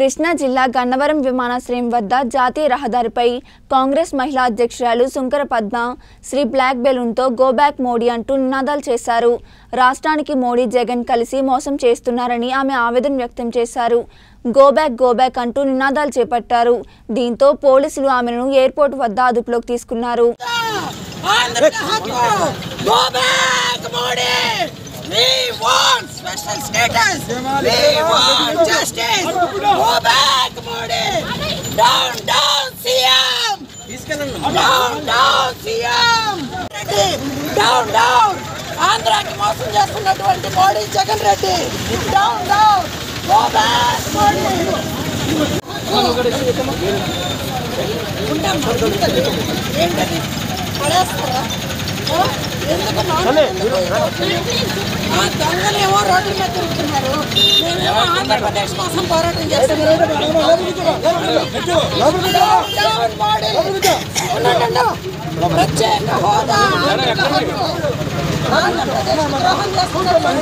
కృష్ణా జిల్లా గన్నవరం విమానాశ్రయం వద్ద జాతీయ రహదారిపై కాంగ్రెస్ మహిళా అధ్యక్షురాలు సుంకర పద్మ శ్రీ బ్లాక్ బెలూన్తో గో బ్యాక్ మోడీ అంటూ నినాదాలు చేశారు రాష్ట్రానికి మోడీ జగన్ కలిసి మోసం చేస్తున్నారని ఆమె ఆవేదన వ్యక్తం చేశారు గో బ్యాక్ గో బ్యాక్ అంటూ నినాదాలు చేపట్టారు దీంతో పోలీసులు ఆమెను ఎయిర్పోర్ట్ వద్ద అదుపులోకి తీసుకున్నారు ఆంధ్ర హక్కు go back Modi we want special status we want justice go back Modi down down CM down down CM Reddy down down ఆంధ్రాకి మోసం చేస్తున్నటువంటి Modi Jagan Reddy down down go back Modi ఉంటాం ఏంటది పడేస్తారా ఆ? ఎందుకు మాట్లాడుతున్నారు? ఆ దొంగలేమో రోడ్ల మీద తిరుగుతున్నారు నేనేమో ఆంధ్రప్రదేశ్ కోసం పోరాటం చేస్తున్నాను డౌన్ బాడీ. ఉండండి. ప్రత్యేక హోదా ఆంధ్రప్రదేశ్ ద్రోహం చేస్తున్నారు